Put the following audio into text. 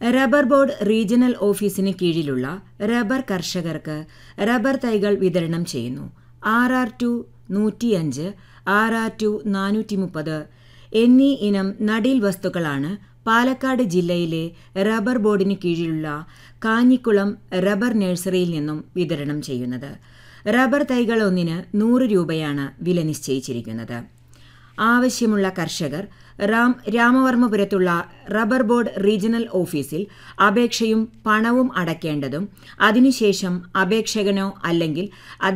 rubber board regional ഓഫീസിന് കീഴിലുള്ള rubber കർഷകർക്ക് റബ്ബർ തൈകൾ വിതരണം ചെയ്യുന്നു ആർ ആർ ടു നൂറ്റിയഞ്ച് ആർ ആർ ടു നാനൂറ്റി മുപ്പത് എന്നീ ഇനം നടീൽ വസ്തുക്കളാണ് പാലക്കാട് ജില്ലയിലെ റബ്ബർ ബോർഡിന് കീഴിലുള്ള കാഞ്ഞിക്കുളം റബ്ബർ നഴ്സറിയിൽ നിന്നും വിതരണം ചെയ്യുന്നത് റബ്ബർ തൈകൾ ഒന്നിന് നൂറ് രൂപയാണ് വില നിശ്ചയിച്ചിരിക്കുന്നത് ആവശ്യമുള്ള കർഷകർ റാം രാമവർമ്മപുരത്തുള്ള റബ്ബർ ബോർഡ് റീജിയണൽ ഓഫീസിൽ അപേക്ഷയും പണവും അടയ്ക്കേണ്ടതും അതിനുശേഷം അപേക്ഷകനോ അല്ലെങ്കിൽ